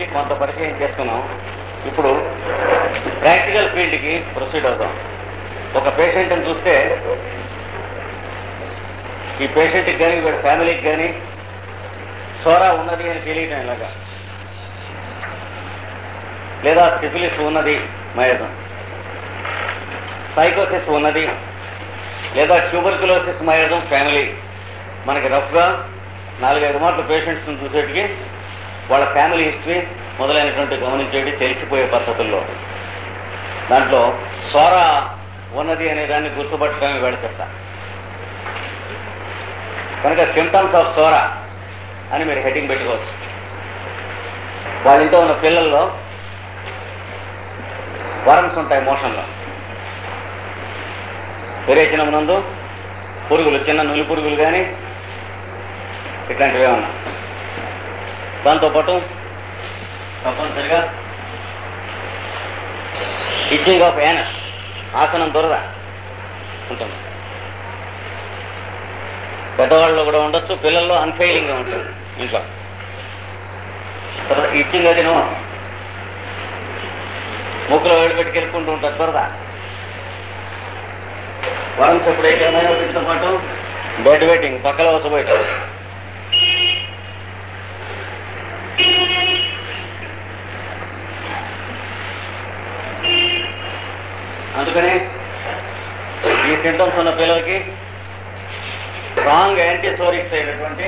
గురించి కొంత పరిచయం చేసుకున్నాం ఇప్పుడు ప్రాక్టికల్ ఫీల్డ్కి ప్రొసీడ్ అవుదాం ఒక పేషెంట్ని చూస్తే ఈ పేషెంట్కి కానీ వీడి ఫ్యామిలీకి కానీ సోరా ఉన్నది అని తెలియటం ఇలాగా లేదా సిఫిలిస్ ఉన్నది మయజం సైకోసిస్ ఉన్నది లేదా ట్యూబర్కులోసిస్ మయజం ఫ్యామిలీ మనకి రఫ్గా నాలుగైదు మాటలు పేషెంట్స్ని చూసేటికి వాళ్ళ ఫ్యామిలీ హిస్టరీ మొదలైనటువంటి గమనించేటి తెలిసిపోయే పద్ధతుల్లో దాంట్లో సోరా ఉన్నది అనే దాన్ని గుర్తుపట్టడమే వేళ చెప్తా కనుక సిమ్టమ్స్ ఆఫ్ సోరా అని మీరు హెడ్డింగ్ పెట్టుకోవచ్చు వాళ్ళ ఇంట్లో ఉన్న పిల్లల్లో వరమ్స్ ఉంటాయి మోషన్లో విరేచనం నందు పురుగులు చిన్న నులి పురుగులు కానీ ఇట్లాంటివి ఏమన్నా దాంతోపాటు తప్పనిసరిగా ఇచ్చింగ్ ఆఫ్ యానస్ ఆసనం దొరద ఉంటుంది పెద్దవాళ్ళలో కూడా ఉండొచ్చు పిల్లల్లో అన్ఫెయిలింగ్ గా ఉంటుంది ఇంట్లో తర్వాత ఇచ్చింగ్ అది నోస్ ముక్కులో వేడి పెట్టి కెలుక్కుంటూ ఉంటారు దొరద వరమ్స్ ఎప్పుడైతే ఏమైనా వీటితో పాటు బెడ్ వెయిటింగ్ పక్కల వసపోయటం అందుకని ఈ సింటమ్స్ ఉన్న పిల్లలకి స్ట్రాంగ్ యాంటీసోరిక్స్ అయినటువంటి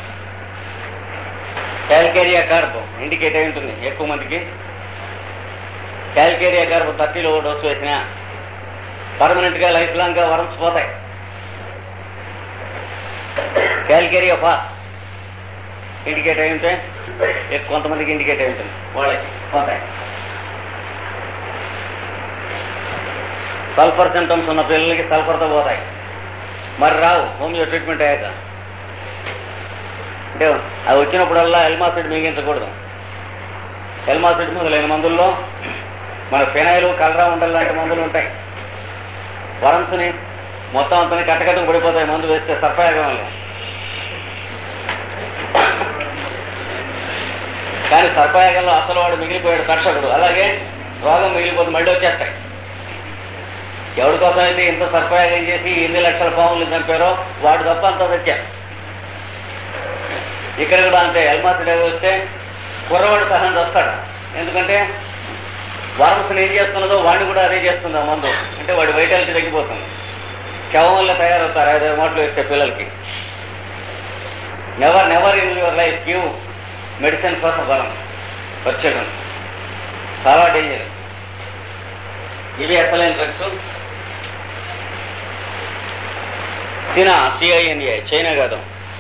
క్యాల్కేరియా కార్బ్ ఇండికేట్ అయి ఉంటుంది ఎక్కువ మందికి క్యాల్కేరియా కార్బ్ థర్టీలో డోసు వేసినా పర్మనెంట్ గా లైఫ్ లాంగ్ గా వరమ్స్ పోతాయి క్యాల్కేరియా పాస్ ఇండికేట్ అయి ఉంటే ఎక్కువ కొంతమందికి ఇండికేట్ అయి ఉంటుంది వాళ్ళకి పోతాయి సల్ఫర్ సింటమ్స్ ఉన్న పిల్లలకి సల్ఫర్తో పోతాయి మరి రావు హోమియో ట్రీట్మెంట్ అయ్యాక అంటే అవి వచ్చినప్పుడల్లా ఎల్మాసిడ్ మిగించకూడదు ఎల్మాసిడ్ మొదలైన మందుల్లో మన ఫినాయిల్ కలరా ఉండల్ లాంటి మందులు ఉంటాయి వరన్స్ని మొత్తం అంతా కట్టకట్టకు పడిపోతాయి మందు వేస్తే సర్పయాగం వల్ల కానీ సర్పయాగంలో అసలు వాడు మిగిలిపోయాడు కర్షకుడు అలాగే రోగం మిగిలిపోతే మళ్ళీ వచ్చేస్తాయి ఎవరి కోసం అయితే ఇంత సర్పయాగం చేసి ఎన్ని లక్షల పాములు చంపారో వాడు తప్ప అంతా తెచ్చారు ఇక్కడ కూడా అంతే ఎల్మాసిడ్ వస్తే కుర్రవాడు సహనం వస్తాడు ఎందుకంటే వారమ్స్ని ఏం చేస్తున్నదో వాడిని కూడా అదే చేస్తుంది ఆ మందు అంటే వాడి వైటాలిటీ తగ్గిపోతుంది శవం వల్ల తయారవుతారు ఐదు మాటలు వేస్తే పిల్లలకి never never in your life give medicine for worms for children చాలా డేంజరస్ ఇవి అసలైన డ్రగ్స్ సినా సిఐఎన్ఏ చైనా కాదు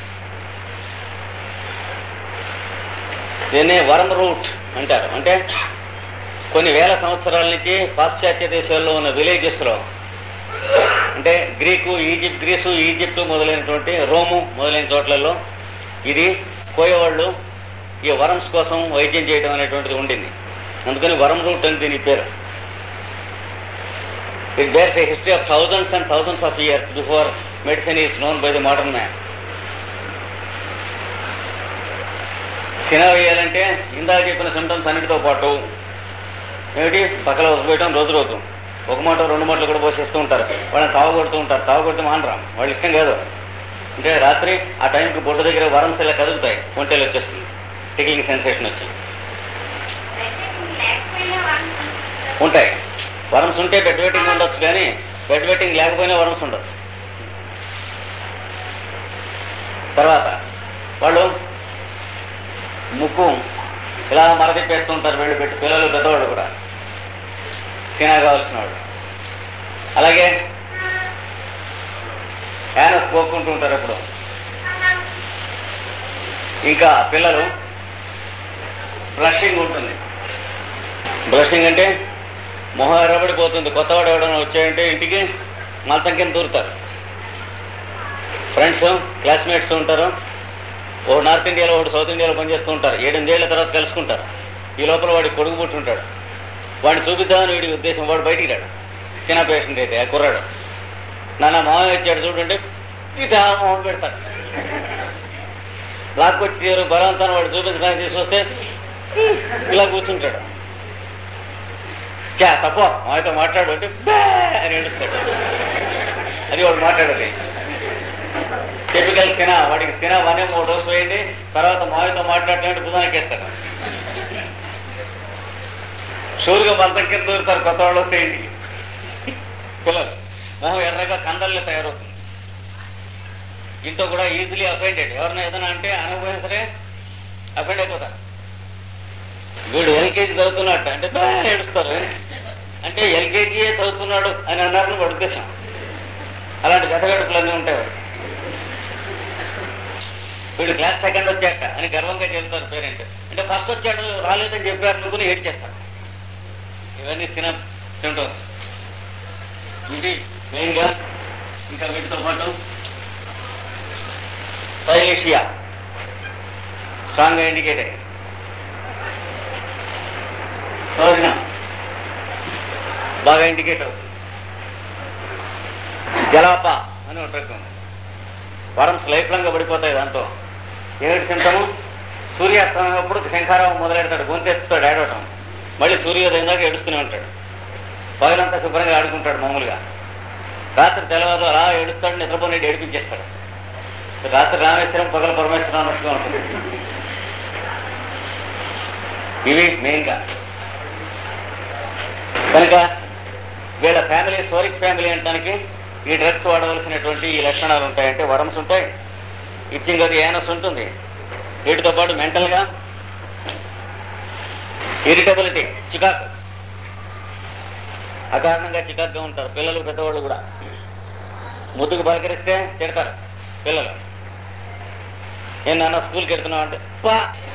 దీన్నే వరం రూట్ అంటారు అంటే కొన్ని వేల సంవత్సరాల నుంచి పాశ్చాత్య దేశాల్లో ఉన్న విలేజెస్ లో అంటే గ్రీకు ఈజిప్ట్ గ్రీసు ఈజిప్టు మొదలైనటువంటి రోము మొదలైన చోట్లలో ఇది కోయవాళ్ళు ఈ వరమ్స్ కోసం వైద్యం చేయడం అనేటువంటిది ఉండింది అందుకని వరం రూట్ అని దీని పేరు it bears a history of thousands and thousands of years before medicine is known by the modern man cina వేయాలంటే ఇందాక చెప్పిన సిమ్టమ్స్ అన్నిటితో పాటు ఏమిటి పక్కన వసిపోయటం రోజు రోజు ఒక మాట రెండు మాటలు కూడా పోసేస్తూ ఉంటారు వాళ్ళని సావగొడుతూ ఉంటారు సావగొడితే మానరా వాళ్ళ ఇష్టం కాదు అంటే రాత్రి ఆ టైంకి బొడ్డు దగ్గర వరమ్స్ ఇలా కదులుతాయి ఒంటేలు వచ్చేస్తుంది టికింగ్ సెన్సేషన్ వచ్చి ఉంటాయి వరమ్స్ ఉంటే బెడ్ వెయిటింగ్ ఉండొచ్చు కానీ బెడ్ వెయిటింగ్ లేకపోయినా వరమ్స్ ఉండొచ్చు తర్వాత వాళ్ళు ముక్కు ఇలా మరదిప్పేస్తూ ఉంటారు వెళ్ళి పెట్టి పిల్లలు పెద్దవాళ్ళు కూడా సీనా కావాల్సిన వాళ్ళు అలాగే యానస్ పోక్కుంటూ ఉంటారు ఎప్పుడు ఇంకా పిల్లలు బ్లషింగ్ ఉంటుంది బ్లషింగ్ అంటే మొహం ఎర్రబడిపోతుంది కొత్తవాడు ఎవడైనా వచ్చాయంటే ఇంటికి మంచం కింద దూరుతారు ఫ్రెండ్స్ క్లాస్మేట్స్ ఉంటారు ఒకడు నార్త్ ఇండియాలో ఒకడు సౌత్ ఇండియాలో పనిచేస్తూ ఉంటారు ఏడెనిమిదేళ్ల తర్వాత కలుసుకుంటారు ఈ లోపల వాడి కొడుకు పుట్టుంటాడు వాడిని చూపిద్దామని వీడి ఉద్దేశం వాడు బయటికి రాడు చిన్న పేషెంట్ అయితే ఆ కుర్రాడు నాన్న మామయ్య వచ్చాడు చూడండి ఇటా మొహం పెడతాడు లాక్కొచ్చి తీరు బలవంతాన్ని వాడు చూపించడానికి తీసుకొస్తే ఇలా కూర్చుంటాడు చా తప్ప మాతో మాట్లాడు అంటే "బే" అని ఏడుస్తాడు అది వాడు మాట్లాడేది టిపికల్ సినా వాడికి సినా వనే మూడు డోసు వేయండి తర్వాత మావితో మాట్లాడటానికి భుజానికి వేస్తాడు షూరుగా మంచం కింద దూరుతారు కొత్త వాళ్ళు వస్తే ఇంటికి పిల్లలు మొహం ఎర్రగా కందల్ని తయారవుతుంది ఇంట్లో కూడా ఈజీలీ అఫెండెడ్ ఎవరైనా ఏదైనా అంటే అనకపోయినా సరే అఫెండ్ అయిపోతారు వీడు ఎల్కేజీ చదువుతున్నట్టు అంటే "బా" అని ఏడుస్తారు అంటే ఎల్కేజీయే చదువుతున్నాడు అని అన్నారని వాడి ఉద్దేశం అలాంటి గతగడుపులన్నీ ఉంటాయి వాడికి. వీడు క్లాస్ సెకండ్ వచ్చాక అని గర్వంగా చెబుతారు పేరెంట్ అంటే ఫస్ట్ వచ్చాడు రాలేదని చెప్పారు అనుకుని ఏడ్ చేస్తాడు ఇవన్నీ సిన సిమ్టమ్స్ ఇది మెయిన్ గా ఇంకా వీటితో పాటు సైలేషియా స్ట్రాంగ్ గా ఇండికేట్ అయ్యి సోరిన బాగా ఇండికేట్ అవుతుంది జలాప అని ఒక రకం వరమ్స్ లైఫ్ లాంగ్ పడిపోతాయి దాంతో ఏమిటి సింటము సూర్యాస్తమైనప్పుడు శంఖారావు మొదలెడతాడు గొంతెత్తుతాడు ఏడవటం మళ్ళీ సూర్యోదయం దాకా ఏడుస్తూనే ఉంటాడు పగలంతా శుభ్రంగా ఆడుకుంటాడు మామూలుగా రాత్రి తెల్లవారు అలా ఏడుస్తాడు నిద్రపోయి ఏడిపించేస్తాడు రాత్రి రామేశ్వరం పగల పరమేశ్వరం అన్నట్టుగా ఉంటుంది ఇవి మెయిన్గా కనుక వీళ్ళ ఫ్యామిలీ సోరిక్ ఫ్యామిలీ అంటానికి ఈ డ్రగ్స్ వాడవలసినటువంటి ఈ లక్షణాలు ఉంటాయంటే వరమ్స్ ఉంటాయి ఇచ్చింగ్ అది ఏనస్ ఉంటుంది వీటితో పాటు మెంటల్ గా ఇరిటబిలిటీ చికాకు అకారణంగా చికాకుగా ఉంటారు పిల్లలు పెద్దవాళ్ళు కూడా ముద్దుకు పలకరిస్తే తిడతారు పిల్లలు ఏం నాన్న స్కూల్కి వెళ్తున్నావు అంటే పా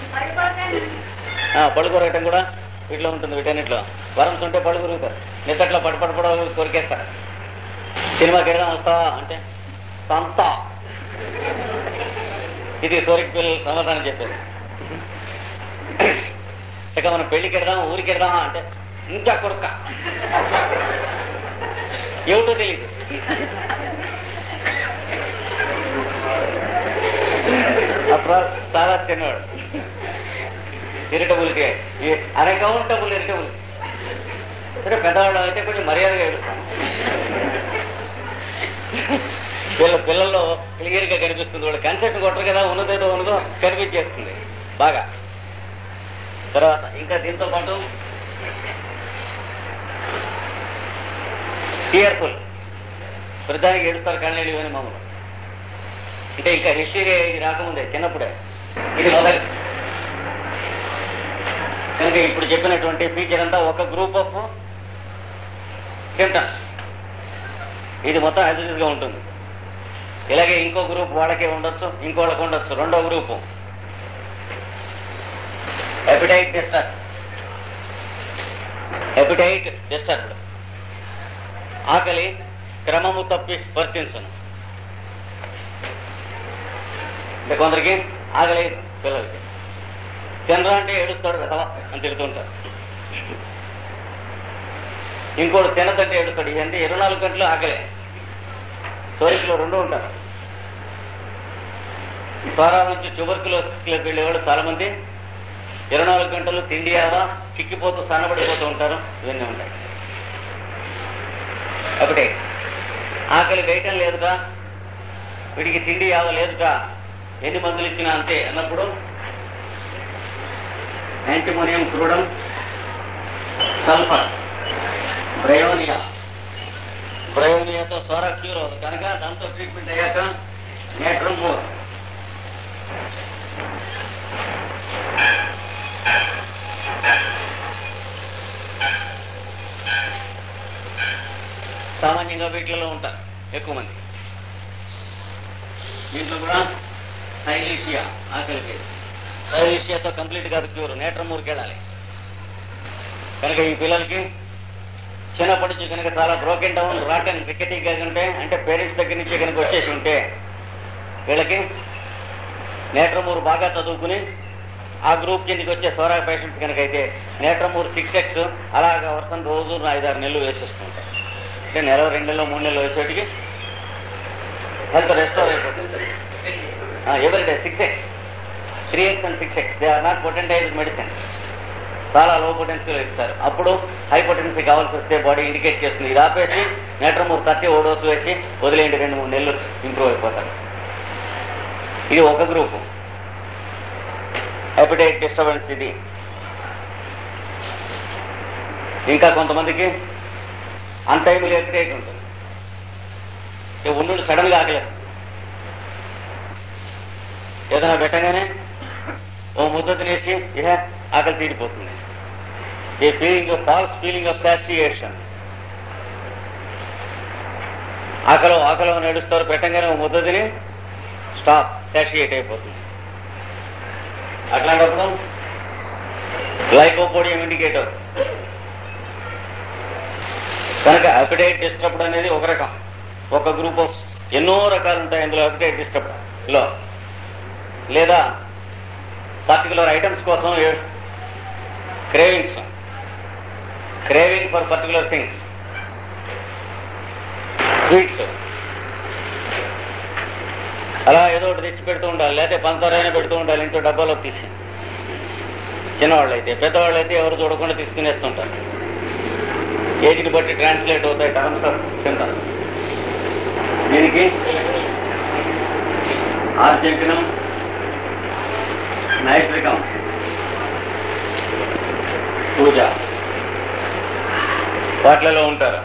ఆ, పడుకోరటం కూడా ఇట్లా ఉంటుంది వీటన్నిట్లో వరమ్స్ ఉంటే పడుకురుగుతారు నిద్దట్లో పడి పడి పడ కొరికేస్తారు సినిమాకి వెళ్దాం వస్తావా అంటే సంత ఇది సోరికి పిల్లలు సమాధానం చెప్పేది ఇక మనం పెళ్లికి వెళ్దాం ఊరికి వెళ్దామా అంటే ఇంకా కొడుక ఏమిటో తెలియదు అప్పుడు చాలా చిన్నవాడు ఇరిటబుల్కి అన్అకౌంటబుల్ ఇరిటబుల్ సరే పెద్దవాళ్ళు అయితే కొంచెం మర్యాదగా ఏడుస్తాం వీళ్ళ పిల్లల్లో క్లియర్ గా కనిపిస్తుంది వాళ్ళు కన్సెప్ట్ కొట్టరు కదా ఉన్నదేదో ఉన్నదో కనిపించేస్తుంది బాగా తర్వాత ఇంకా దీంతో పాటు టీయర్ఫుల్ ప్రతిదానికి ఏడుస్తారు కళ్ళనీళ్ళు ఇవన్నీ మామూలు అంటే ఇంకా హిస్టరీ రాకముందే చిన్నప్పుడే ఇది మొదటి కనుక ఇప్పుడు చెప్పినటువంటి ఫీచర్ అంతా ఒక గ్రూప్ ఆఫ్ సిమ్టమ్స్ ఇది మొత్తం యాజిటీస్ గా ఉంటుంది ఇలాగే ఇంకో గ్రూప్ వాళ్ళకే ఉండొచ్చు ఇంకోళ్ళకి ఉండొచ్చు రెండో group appetite disturb appetite disturbed ఆకలి క్రమము తప్పి వర్తించను అంటే కొందరికి ఆకలి పిల్లలకి చంద్ర అంటే ఏడుస్తాడు కదా అని తిడుతుంటారు ఇంకోటి తినదంటే ఏడుస్తాడు ఇవన్నీ ఇరవై నాలుగు గంటలు ఆకలే సోరికలో రెండు ఉంటారు స్వరా నుంచి ట్యూబర్కులోసిస్లోకి వెళ్ళేవాళ్ళు చాలా మంది ఇరవై నాలుగు గంటలు తిండి ఆవా చిక్కిపోతూ సన్నబడిపోతూ ఉంటారు ఇవన్నీ ఉంటాయి ఒకటే ఆకలి వేయటం లేదుగా వీడికి తిండి ఆవ లేదుగా ఎన్ని మందులు ఇచ్చినా అంతే అన్నప్పుడు యాంటిమోనియం క్రూడం సల్ఫర్ బ్రయోనియా బ్రయోనియాతో సోరా క్యూర్ అవుతుంది కనుక దాంతో ట్రీట్మెంట్ అయ్యాక నేట్రమ్ మోర్ సామాన్యంగా వీటిలో ఉంటారు ఎక్కువ మంది దీంట్లో కూడా సైలీషియా ఆకలికి సైలీషియాతో కంప్లీట్ కాదు క్యూర్ నేట్రమూర్కి వెళ్ళాలి కనుక ఈ పిల్లలకి చిన్నప్పటి నుంచి కనుక చాలా బ్రోకెన్ డౌన్ రాటన్ రికెటింగ్ ఉంటే అంటే పేరెంట్స్ దగ్గర నుంచి కనుక వచ్చేసి ఉంటే వీళ్ళకి నేట్రమూర్ బాగా చదువుకుని ఆ గ్రూప్ కిందకి వచ్చే సోరా పేషెంట్స్ కనుక అయితే నేట్రమూర్ సిక్స్ ఎక్స్ అలాగా వర్షం రోజు ఐదారు నెలలు వేసేస్తుంటాయి అంటే నెల రెండు నెలలు మూడు నెలలు వేసేటికి హెల్త్ రెస్టోర్ అయిపోతుంది everyday six X three X and six X they are not potentised medicines చాలా లో పొటెన్సీలో ఇస్తారు అప్పుడు హై పొటెన్సీ కావాల్సి వస్తే బాడీ ఇండికేట్ చేస్తుంది ఇది ఆపేసి నేట్రమూర్ థర్టీ ఓ డోసు వేసి వదిలేయండి రెండు మూడు నెలలు ఇంప్రూవ్ అయిపోతారు ఇది ఒక గ్రూపు హెపటైట్ డిస్టర్బెన్స్ ఇది ఇంకా కొంతమందికి అన్టైమ్లీ హెపటైట్ ఉంటుంది ఇక ఉండు సడన్ గా ఆకలేస్తుంది ఏదైనా పెట్టగానే ఓ ముద్ద తినేసి ఇహ ఆకలి తీరిపోతుంది a feeling false feeling of satiation ఆకలి ఆకలి నడుస్తారు పెట్టగానే ఓ ముద్ద తిని స్టాప్ సాషియేట్ అయిపోతుంది అట్లాంటప్పుడు గ్లైకోపోడియం ఇండికేటర్ కనుక అపిటైట్ డిస్టర్బ్డ్ అనేది ఒక రకం ఒక గ్రూప్ ఆఫ్ ఎన్నో రకాలు ఉంటాయి అందులో అపిటైట్ డిస్టర్బ్డ్ లో లేదా పర్టికులర్ ఐటమ్స్ కోసం cravings craving for particular things sweets అలా ఏదో ఒకటి తెచ్చి పెడుతూ ఉండాలి లేకపోతే పంచదారైనా పెడుతూ ఉండాలి ఇంట్లో డబ్బాలో తీసి చిన్నవాళ్ళు అయితే పెద్దవాళ్ళు అయితే ఎవరు చూడకుండా తీసుకునేస్తుంటారు ఏజ్ని బట్టి ట్రాన్స్లేట్ అవుతాయి టర్మ్స్ ఆఫ్ సింటమ్స్ దీనికి ఆర్జెంటినం నైట్రికం పూజ వాటిలలో ఉంటారు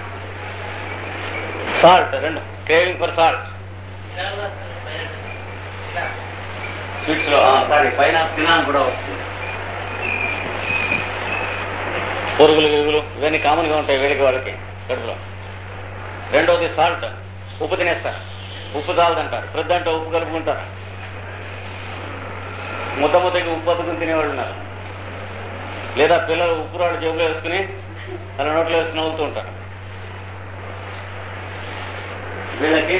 సాల్ట్ రెండు క్రేవింగ్ ఫర్ సాల్ట్ స్వీట్స్ లో సారీ పైన సినాన్ కూడా వస్తుంది పురుగులు గిరుగులు ఇవన్నీ కామన్ గా ఉంటాయి వేడికి వాళ్ళకి కడుపులో రెండోది సాల్ట్ ఉప్పు తినేస్తారు ఉప్పు తాగదంటారు ప్రొద్దంటే ఉప్పు కలుపుకుంటారు ముద్ద ముద్దకి ఉప్పు అతుకుని తినేవాళ్ళు ఉన్నారు లేదా పిల్లలు ఉప్పు రాళ్ళు జేబులో వేసుకుని అలా నోట్లో వేసుకుని నవ్వుతూ ఉంటారు వీళ్ళకి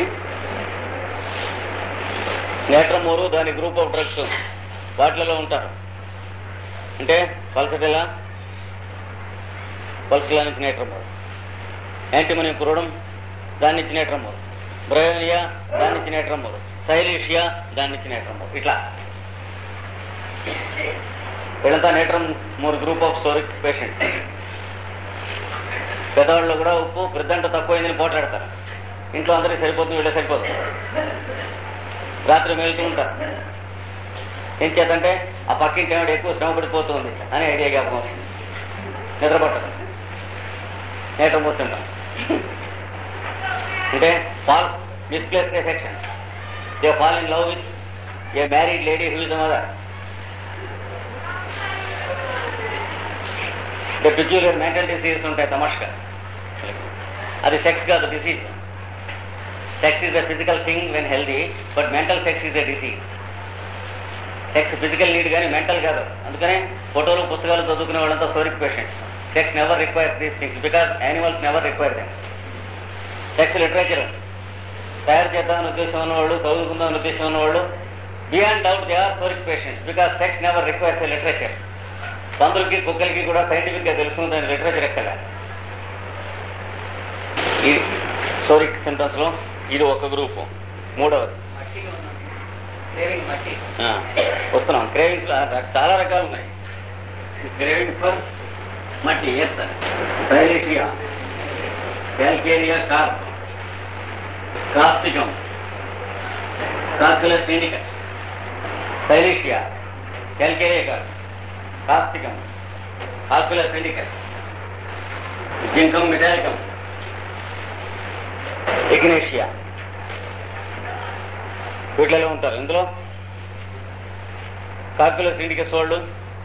నేట్రమూరు దాని గ్రూప్ ఆఫ్ డ్రగ్స్ వాటిలలో ఉంటారు అంటే పల్సటిలా పల్సటిలా నుంచి నేట్రమూరు యాంటీమోనియం పురడం దాని నుంచి నేట్రమూరు బ్రయోనియా దాని నుంచి నేట్రమూరు సైలీషియా దాని నుంచి నేట్రమూరు ఇట్లా వీళ్ళంతా నేట్రమ్ మూడు గ్రూప్ ఆఫ్ సోరిక్ పేషెంట్స్ పెద్దవాళ్ళు కూడా ఉప్పు ప్రద్దంట తక్కువైందని పోట్లాడతారు ఇంట్లో అందరికీ సరిపోతుంది వీళ్ళే సరిపోతుంది రాత్రి మేలుతూ ఉంటారు ఏం చేతంటే ఆ పక్కింటి ఆవిడ ఎక్కువ శ్రమ పడిపోతుంది అని ఐడియా జ్ఞాపకం వస్తుంది నిద్రపట్టదు నేట మూస్తుంటాం అంటే false misplaced affections they fall in love with a married lady who is mother peculiar mental disease ఉంటాయి తమాష్గా అది సెక్స్ కాదు disease sex is a physical thing when healthy but mental sex is a disease sex physical need కానీ mental కాదు అందుకనే ఫోటోలు పుస్తకాలు చదువుకునే వాళ్ళంతా psoric patients sex never requires these things because animals never require them sex literature తయారు చేద్దామని ఉద్దేశం ఉన్నవాళ్ళు చదువుకుందామని ఉద్దేశం ఉన్నవాళ్ళు beyond doubt they are psoric patients because sex never requires a literature పందులకి కుక్కలకి కూడా సైంటిఫిక్ గా తెలుసుకుందని లిటరేచర్ ఎక్కడ ఈ సోరిక్ సింటమ్స్ లో ఇది ఒక గ్రూపు మూడవది క్రేవింగ్ మట్టి ఆ, వస్తున్నాం క్రేవింగ్స్ లో ర- చాలా రకాలు ఉన్నాయి క్రేవింగ్స్ ఫర్ మట్టి earth silicea calcarea carb causticum aesculus indicus silicea calcarea carb causticum aesculus indicus zincum metallicum ignatia వీటిలో ఉంటారు ఇందులో కాకులస్ ఇండికస్ వాళ్ళు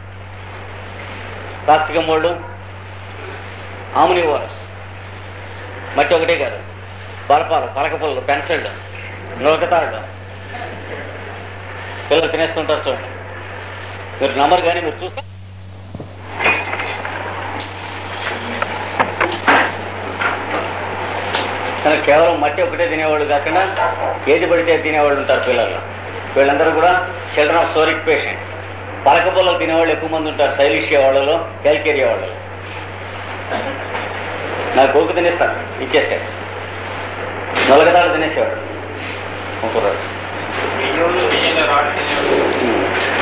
కాస్టికం వాళ్ళు ఆమునివోరస్ మట్టి ఒకటే కాదు బలపాలు పలకపళ్ళు పెన్సిళ్ళు నొలకతాళ్ళు పిల్లలు తినేస్తుంటారు చూడండి మీరు నమ్మరు కానీ మీరు చూస్తే కానీ కేవలం మట్టి ఒకటే తినేవాళ్ళు కాకుండా ఏది పడితే అది తినేవాళ్ళు ఉంటారు పిల్లలు వీళ్ళందరూ కూడా చిల్డ్రన్ ఆఫ్ సోరిక్ పేషెంట్స్ పలక పొలం తినేవాళ్ళు ఎక్కువ మంది ఉంటారు సైలిషియా వాళ్ళలో క్యాల్కేరియా వాళ్ళలో నాకు గోకు తినేస్తాను ఇచ్చేస్తాడు నొలగదాడు తినేసేవాడు ఒక రోజు బియ్యంలో బియ్యంలో రాడు ఉమ్.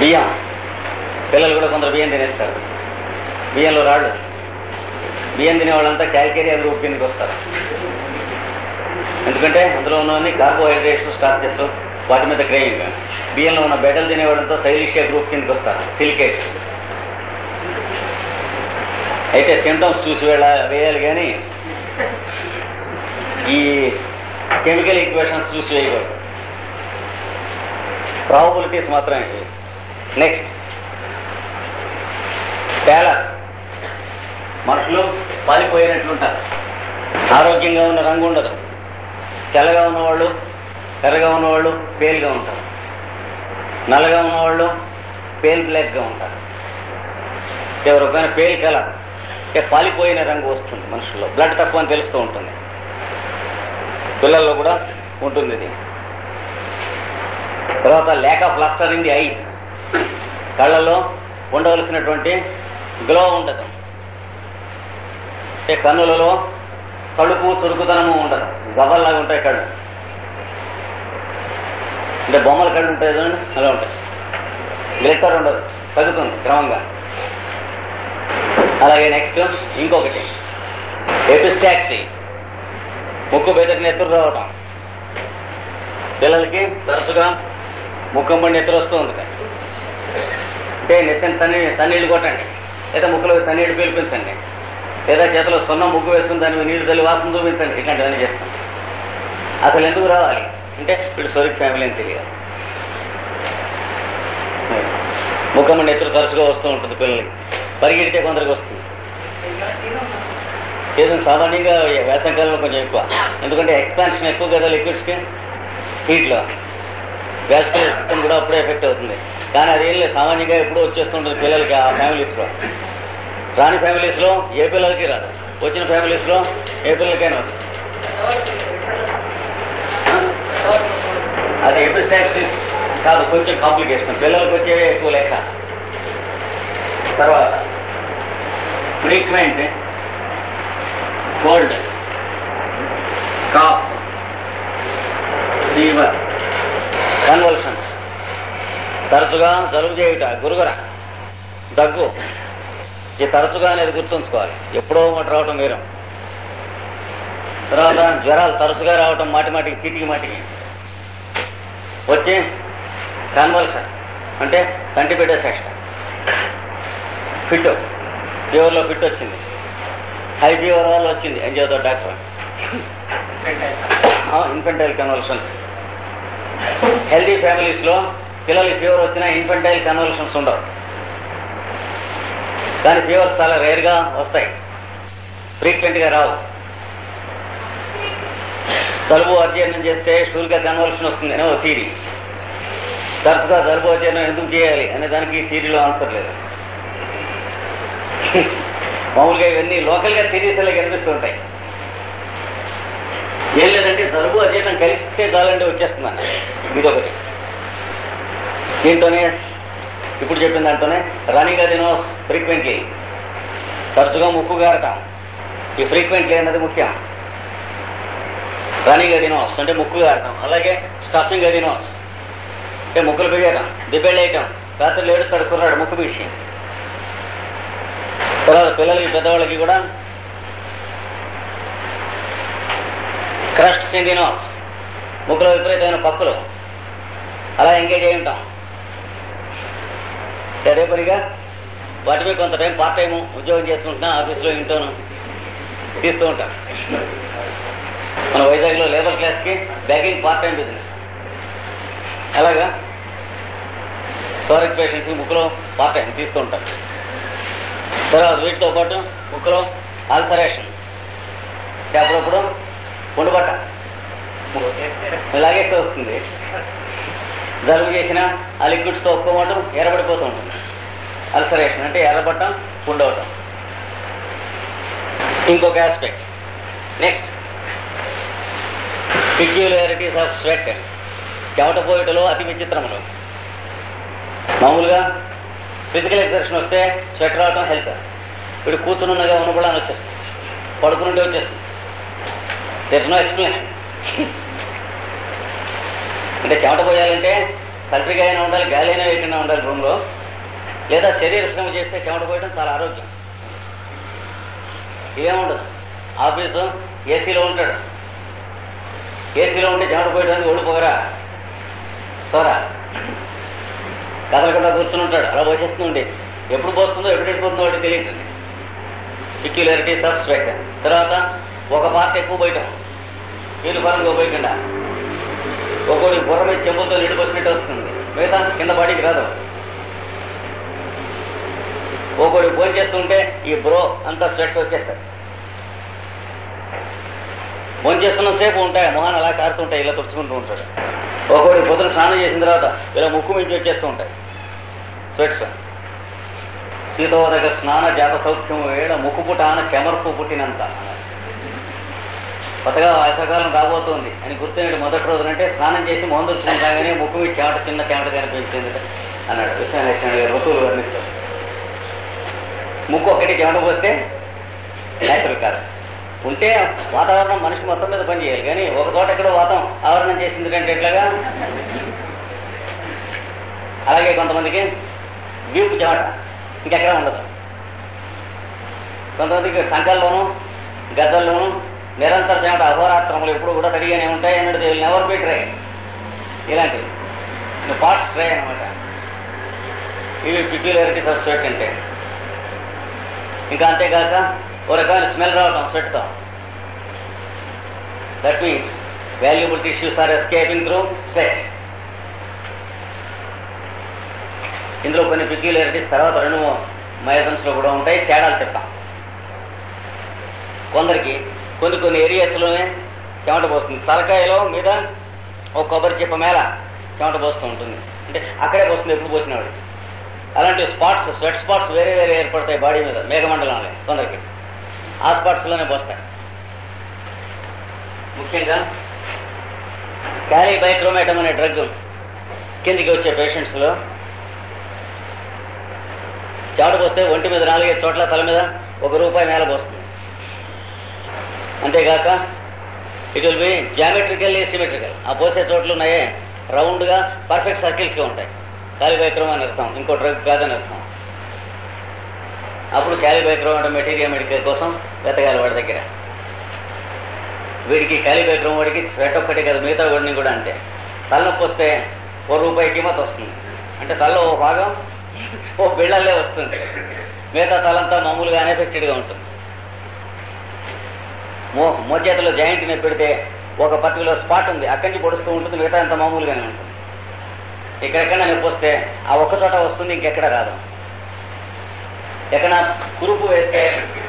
బియ్యం పిల్లలు కూడా కొందరు బియ్యం తినేస్తారు బియ్యంలో రాళ్ళు బియ్యం తినే వాళ్ళంతా క్యాల్కేరియా గ్రూప్ కిందకి వస్తారు ఎందుకంటే అందులో ఉన్నవన్నీ కార్బోహైడ్రేట్స్ స్టార్చెస్ వాటి మీద క్రేయింగ్ బియ్యంలో ఉన్న బెటలు తినేవాళ్ళంతా సైలిషియా గ్రూప్ కిందకి వస్తారు సిలికేట్స్ అయితే సిమ్టమ్స్ చూసి వెళ్ళ వేయాలి కానీ ఈ కెమికల్ ఈక్వేషన్స్ చూసి వేయకూడదు ప్రాబబిలిటీస్ మాత్రమే నెక్స్ట్ తేడా మనుషులు పాలిపోయినట్లుంటారు ఆరోగ్యంగా ఉన్న రంగు ఉండదు తెల్లగా ఉన్నవాళ్ళు ఎర్రగా ఉన్నవాళ్ళు పేల్గా ఉంటారు నల్లగా ఉన్నవాళ్ళు పేల్ బ్లాక్గా ఉంటారు ఎవరికైనా పేల్ కలర్ అంటే పాలిపోయిన రంగు వస్తుంది మనుషుల్లో బ్లడ్ తక్కువ అని తెలుస్తూ ఉంటుంది పిల్లల్లో కూడా ఉంటుంది ఇది తర్వాత lack of lustre in the eyes కళ్ళల్లో ఉండవలసినటువంటి గ్లో ఉండదు అంటే కన్నులలో కడుపు చురుకుతనము ఉండదు గవ్వల్లాగా ఉంటాయి కళ్ళు అంటే బొమ్మల కళ్ళు ఉంటాయి చూడండి అలా ఉంటాయి గ్లిటర్ ఉండదు తగ్గుతుంది క్రమంగా అలాగే నెక్స్ట్ ఇంకొకటి ఎపిస్టాక్సీ ముక్కు బెదరికి నెత్తురు రావటం పిల్లలకి తరచుగా ముఖం పడి నెత్తురు వస్తూ ఉంటుంది అంటే నెత్తిన సన్ని సన్నీళ్ళు కొట్టండి లేదా ముక్కులో సన్నీళ్ళు పీల్పించండి లేదా చేతిలో సున్నం ముగ్గు వేసుకుని దాని మీద నీళ్లు చల్లి వాసన చూపించండి ఇట్లాంటివన్నీ చేస్తాం అసలు ఎందుకు రావాలి అంటే వీడు సొరికి ఫ్యామిలీ అని తెలియాలి ముఖం నెత్తురు తరచుగా వస్తూ ఉంటుంది పిల్లలకి పరిగెడితే కొందరికి వస్తుంది సీజన్ సామాన్యంగా వేసవికాలంలో కొంచెం ఎక్కువ ఎందుకంటే ఎక్స్పాన్షన్ ఎక్కువ కదా లిక్విడ్స్కి హీట్లో వ్యాస్కులర్ సిస్టమ్ కూడా అప్పుడే ఎఫెక్ట్ అవుతుంది కానీ అదేం లేదు సామాన్యంగా ఎప్పుడూ వచ్చేస్తుంటుంది పిల్లలకి ఆ ఫ్యామిలీస్లో రాని ఫ్యామిలీస్లో ఏ పిల్లలకి రాదు వచ్చిన ఫ్యామిలీస్లో ఏ పిల్లలకైనా వస్తుంది అది ఎపిస్టాక్సిస్ కాదు కొంచెం కాంప్లికేషన్ పిల్లలకు వచ్చేవి ఎక్కువ లెక్క తర్వాత frequent cold cough fever convulsions తరచుగా జలుబు చేయుట గురుగుర దగ్గు ఈ తరచుగా అనేది గుర్తుంచుకోవాలి ఎప్పుడో మాట రావటం వేరు తర్వాత జ్వరాలు తరచుగా రావటం మాటి మాటికి చీటికి మాటికి వచ్చి కన్వల్షన్స్ అంటే సంటిపేట సెక్షన్ ఫిట్ ఫీవర్లో ఫిట్ వచ్చింది హై ఫీవర్ వల్ల వచ్చింది ఏం చేద్దాం doctor infantile convulsions healthy families లో పిల్లలకి ఫీవర్ వచ్చినా ఇన్ఫెంటైల్ కన్వల్షన్స్ ఉండవు కానీ ఫీవర్స్ చాలా రేర్ గా వస్తాయి ఫ్రీక్వెంట్ గా రావు జలుబు అధ్యయనం చేస్తే షూర్గా కన్వల్షన్ వస్తుంది అనే ఓ థీరీ తరచుగా జలుబు అధ్యయనం ఎందుకు చేయాలి అనే దానికి ఈ థీరీలో ఆన్సర్ లేదు మామూలుగా ఇవన్నీ లోకల్ గా థీరీస్ అలా కనిపిస్తుంటాయి ఏం లేదంటే జలుబు అధ్యయనం కలిస్తే చాలంటే వచ్చేస్తుందన్న ఇదొకటి దీంతోనే ఇప్పుడు చెప్పిన దాంట్లోనే రన్నింగ్ అది నోస్ ఫ్రీక్వెంట్లీ తరచుగా ముక్కు గారటం ఈ ఫ్రీక్వెంట్లీ అన్నది ముఖ్యం రన్నింగ్ అది నోస్ అంటే ముక్కు గారటం అలాగే స్టఫింగ్ అది నోస్ అంటే ముక్కులు బిగేయటం దిబ్బెళ్ళు వేయటం రాత్రులు ఏడుస్తాడు కుర్రాడు ముక్కు బీసి తర్వాత పిల్లలకి పెద్దవాళ్ళకి కూడా క్రస్ట్ సిందినోస్ ముక్కులో విపరీతమైన పక్కులు అలా ఎంగేజ్ అయి ఉంటాం అదే పనిగా వాటి మీద కొంత టైం పార్ట్ టైం ఉద్యోగం చేసుకుంటున్నా ఆఫీస్లో ఇంట్లోనూ తీస్తూ ఉంటాం మన వైజాగ్లో లేబర్ క్లాస్కి బ్యాకింగ్ పార్ట్ టైం బిజినెస్ అలాగా సోరిక్ పేషెంట్స్కి ముక్కులో పార్ట్ టైం తీస్తూ ఉంటాం తర్వాత వీటితో పాటు ముక్కులో ఆల్సరేషన్ అప్పుడప్పుడు పొండుబట్ట ఇలాగే వస్తుంది జలుబు చేసిన ఆ లిక్విడ్స్తో ఒప్పుకోవటం ఎర్రబడిపోతూ ఉంటుంది అల్సరేషన్ అంటే ఎర్రబట్టం పుండవటం ఇంకొక aspect next peculiarities of sweat చెమట పోయటలో అతి విచిత్రములు మామూలుగా ఫిజికల్ ఎగ్జర్షన్ వస్తే స్వెట్ రావటం హెల్త్ వీడు కూర్చునున్నగా ఉన్నప్పుడు అని వచ్చేస్తుంది పడుకునుంటే వచ్చేస్తుంది దెర్ నో ఎక్స్ప్లెనేషన్ అంటే చెమట పోయాలంటే సల్ఫిగా అయినా ఉండాలి గాలి అయినా వేయకుండా ఉండాలి రూమ్లో లేదా శరీర శ్రమ చేస్తే చెమట పోయడం చాలా ఆరోగ్యం ఇదేముండదు ఆఫీసు ఏసీలో ఉంటాడు ఏసీలో ఉంటే చెమట పోయడానికి ఒళ్ళు పొగరా సోరా కదలకుండా కూర్చుని ఉంటాడు అలా పోసేస్తూ ఉండేది ఎప్పుడు పోస్తుందో ఎప్పుడు వెళ్ళిపోతుందో వాడికి తెలియదు పిక్యులారిటీస్ ఆఫ్ స్వెట్ తర్వాత ఒక పార్ట్ ఎక్కువ పోయటం వీళ్ళు పరంగా పోయకుండా ఒక్కోడి బుర్ర మీద చెంబులతో నీళ్ళు పోసినట్టు వస్తుంది మిగతా కింద బాడీకి రాదు ఒక్కోడి భోజనం చేస్తుంటే ఈ బ్రో అంతా స్వెట్స్ వచ్చేస్తాయి భోజనం చేస్తున్న సేపు ఉంటాయి మొహాన్ అలా కారుతుంటాయి ఇలా తుడుచుకుంటూ ఉంటాడు ఒక్కోడి పొద్దున స్నానం చేసిన తర్వాత ఇలా ముక్కు మించి వచ్చేస్తూ ఉంటాయి స్వెట్స్ సీతోదక స్నాన జాత సౌఖ్యము వేళ ముక్కు పుటాన చెమర్పు పుట్టినంత కొత్తగా వేసవకాలం రాబోతోంది అని గుర్తున్నట్టు మొదటి రోజునంటే స్నానం చేసి మొహం తుడుచుకుని రాగానే ముక్కు మీద చెమట చిన్న చెమట కనిపించింది అన్నాడు విశ్వనాథ గారు ఋతువులు వర్ణిస్తారు ముక్కు ఒకటి చెమట పోస్తే నేచురల్ కాదు ఉంటే వాతావరణం మనిషి మొత్తం మీద పనిచేయాలి కానీ ఒక చోట ఎక్కడో వాతం ఆవరణం చేసింది అంటే ఎట్లాగా అలాగే కొంతమందికి వీపు చెమట ఇంకెక్కడ ఉండదు కొంతమందికి సంకల్లోను గజల్లోను నిరంతర చెమట అహోరాత్రములు ఎప్పుడు కూడా తడిగానే ఉంటాయి అన్నట్టు దే నెవర్ బి ట్రై ఇలాంటివి పార్ట్స్ ట్రై అనమాట ఇవి పిక్యులారిటీస్ ఆఫ్ స్వెట్ అంటే ఇంకా అంతేకాక ఓ రకమైన స్మెల్ రావటం స్వెట్తో that means valuable tissues are escaping through sweat ఇందులో కొన్ని పిక్యులారిటీస్ తర్వాత రెండు మయోజన్స్ లో కూడా ఉంటాయి తేడాలు చెప్తాం కొందరికి కొన్ని కొన్ని ఏరియాస్లోనే చెమట పోస్తుంది తలకాయలో మీద ఒక కొబ్బరి చెప్ప మేల చెమట పోస్తూ ఉంటుంది అంటే అక్కడే పోస్తుంది ఎప్పుడు పోసినవాడు అలాంటి స్పాట్స్ స్వెట్ స్పాట్స్ వేరే వేరే ఏర్పడతాయి బాడీ మీద మేఘమండలంలో కొందరికి ఆ స్పాట్స్ లోనే పోస్తాయి ముఖ్యంగా క్యాలిబైక్రోమేటం అనే డ్రగ్ కిందికి వచ్చే పేషెంట్స్ లో చెమట పోస్తే ఒంటి మీద నాలుగైదు చోట్ల తల మీద ఒక రూపాయి నేల పోస్తుంది అంతేగాక it will be geometrical symmetrical ఆ పోసే చోట్లు ఉన్నాయే రౌండ్ గా పర్ఫెక్ట్ సర్కిల్స్ గా ఉంటాయి క్యాలిబైక్రోమ్ అని అర్థం ఇంకో డ్రగ్ కాదని అర్థం అప్పుడు క్యాలిబైక్రోమ్ అంటే మెటీరియల్ మెడికల్ కోసం వెతకాలి వాడి దగ్గర వీడికి క్యాలిబైక్రోమ్ వాడికి స్వెట్ ఒక్కటి కదా మిగతా వాడిని కూడా అంతే తలనొప్పి వస్తే ఓ రూపాయి కిమత్ వస్తుంది అంటే తలలో ఓ భాగం ఓ బిళ్ళల్లే వస్తుంది మిగతా తలంతా మామూలుగా అన్ఎఫెక్టెడ్ గా ఉంటుంది మో మోచేతిలో జాయింట్ ని పెడితే ఒక పర్టికులర్ స్పాట్ ఉంది అక్కడి నుంచి పొడుస్తూ ఉంటుంది మిగతా అంత మామూలుగానే ఉంటుంది ఇక్కడెక్కడ నొప్పి వస్తే ఆ ఒక్క చోట వస్తుంది ఇంకెక్కడ రాదు ఎక్కడ కురుపు వేస్తే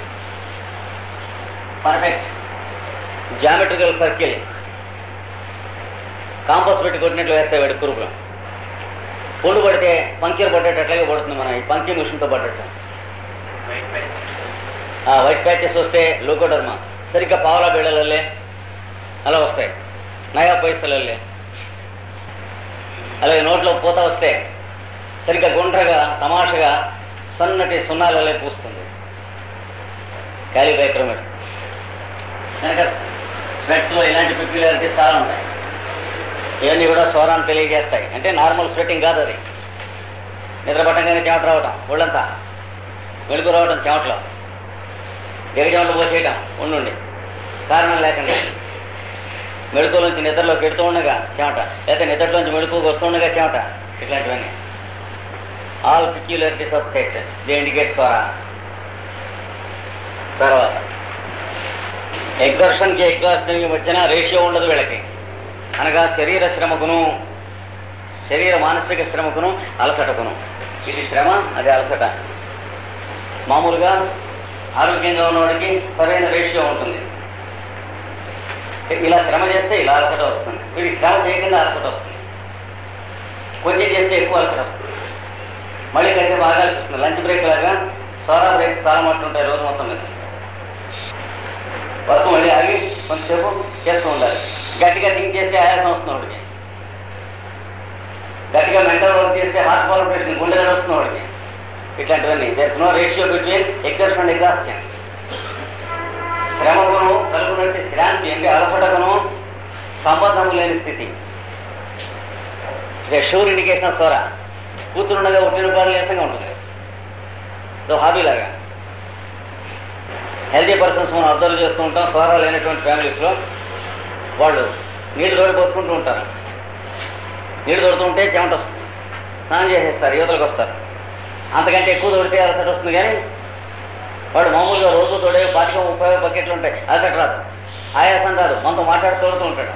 పర్ఫెక్ట్ జామెట్రికల్ సర్కిల్ కాంపోస్ పెట్టి కొట్టినట్లు వేస్తాయి వాడి కురుపులు పొండు పడితే పంక్చర్ పడ్డేటట్లుగా పడుతుంది మనం ఈ పంక్చర్ మిషన్తో పడ్డట్టు ఆ వైట్ ప్యాచెస్ వస్తే లోకోడర్మా సరిగ్గా పావలా బీళ్ళలల్లే అలా వస్తాయి నయా పైసలల్లే అలాగే నోట్లో పూత వస్తే సరిగ్గా గుండ్రగా తమాషగా సన్నటి సున్నాలలో పూస్తుంది క్యాలిబైక్రోమేట్ కనుక స్వెట్స్ లో ఇలాంటి పిక్యులారిటీస్ చాలా ఉంటాయి ఇవన్నీ కూడా స్వరాన్ని తెలియజేస్తాయి అంటే నార్మల్ స్వెట్టింగ్ కాదు అది నిద్ర పట్టంగానే చెమట రావటం ఒళ్ళంతా వెలుగు రావటం చెమటలో దిగజమట్లు పోసేయటం ఉండుండి కారణం లేకుండా మెడుకులోంచి నిద్రలో పెడుతూ ఉండగా చెమట లేకపోతే నిద్రలోంచి మెడుకుకి వస్తుండగా చెమట ఇట్లాంటివన్నీ all peculiarities of sweat the indicate స్వర తర్వాత ఎగ్జర్షన్ కి ఎగ్జార్షన్ కి వచ్చిన రేషియో ఉండదు వీళ్ళకి అనగా శరీర శ్రమకును శరీర మానసిక శ్రమకును అలసటకును ఇది శ్రమ అది అలసట మామూలుగా ఆరోగ్యంగా ఉన్నవాడికి సరైన రేషియో ఉంటుంది ఇలా శ్రమ చేస్తే ఇలా అలసట వస్తుంది వీడికి శ్రమ చేయకుండా అలసట వస్తుంది కొంచెం చేస్తే ఎక్కువ అలసట వస్తుంది మళ్ళీ కొంచెం బాగా వస్తుంది లంచ్ బ్రేక్ లాగా సోడా బ్రేక్స్ చాలా మట్టు ఉంటాయి రోజు మొత్తం మీద వర్క్ మళ్ళీ ఆగి కొంచెంసేపు చేస్తూ ఉండాలి గట్టిగా థింక్ చేస్తే ఆయాసం వస్తుంది వాడికి గట్టిగా మెంటల్ వర్క్ చేస్తే హార్ట్ పాలిఫికేషన్ గుండె దగ్గర వస్తుంది వాడికి ఇట్లాంటివన్నీ there's no ratio between exertion and exhaustion శ్రమకును కలుగునంటే శ్రాంతి అంటే అలసటకును సంబంధం లేని స్థితి షూర్ ఇండికేషన్ ఆఫ్ సోరా కూతురుండగా ఉట్టిన పాలు నీరసంగా ఉంటుంది సో హాబీ లాగా హెల్తీ పర్సన్స్ మనం అబ్జర్వ్ చేస్తూ ఉంటాం సోరా లేనటువంటి ఫ్యామిలీస్లో వాళ్ళు నీళ్లు తోడి పోసుకుంటూ ఉంటారు నీళ్లు తోడుతుంటే చెమట వస్తుంది స్నానం చేసేస్తారు యువతలకు వస్తారు అంతకంటే ఎక్కువ తోడితే అలసట వస్తుంది కానీ వాడు మామూలుగా రోజు తోడే పాతిక ముప్పై బకెట్లు ఉంటాయి అలసట రాదు ఆయాసం రాదు మనతో మాట్లాడి తోడుతూ ఉంటాడు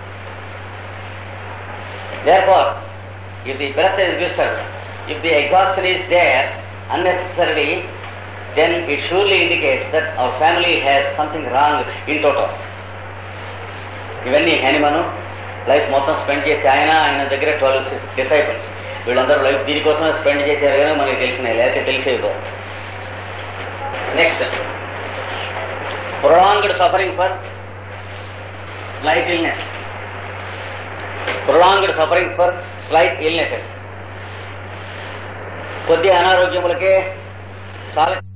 Therefore, if the breath is disturbed, if the exhaustion is there unnecessarily, then it surely indicates that our family has something wrong in total. ఇవన్నీ హెనిమను లైఫ్ మొత్తం స్పెండ్ చేసి ఆయన ఆయన దగ్గర ట్వెల్వ్ డిసైపుల్స్ వీళ్ళందరూ లైఫ్ దీనికోసమే స్పెండ్ చేశారు కానీ మనకి తెలిసినాయి లేకపోతే తెలిసేది next prolonged suffering for slight illness prolonged sufferings for slight illnesses కొద్ది అనారోగ్యములకే చాలా